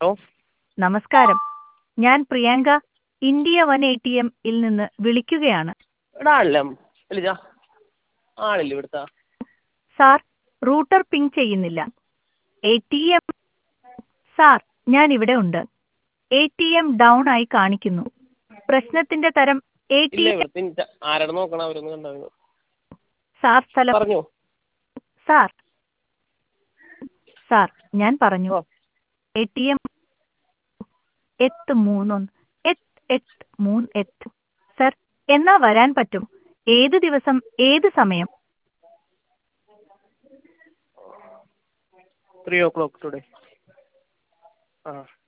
Hello നമസ്കാരം ഞാൻ Priyanka India one A T എമ്മിൽ നിന്ന് വിളിക്കുകയാണ് ഇവിടെ ആളില്ല വിളിച്ചാ ആളില്ല ഇവിടുത്തെ സാർ റൂട്ടർ പിങ് ചെയ്യുന്നില്ല എ ടി എം സാർ ഞാൻ ഇവിടെ ഉണ്ട് എ ടി എം ഡൗൺ ആയി കാണിക്കുന്നു പ്രശ്നത്തിന്റെ തരം എ ടി ഇല്ല എം ഇവിടുത്തെ ഇൻറ്റ- ആരാണ് നോക്കണം അവരൊന്ന് കണ്ടാൽ സാർ സ്ഥലം പറഞ്ഞോ സാർ സാർ ഞാൻ പറഞ്ഞു ഓ. എ ടി എം എട്ട് മൂന്നൊന്ന് എട്ട് എട്ട് മൂന്ന് എട്ട് സർ എന്നാ വരാൻ പറ്റും ഏത് ദിവസം ഏത് സമയം ത്രീ ഓ ക്ലോക്ക് ടുഡേ ആ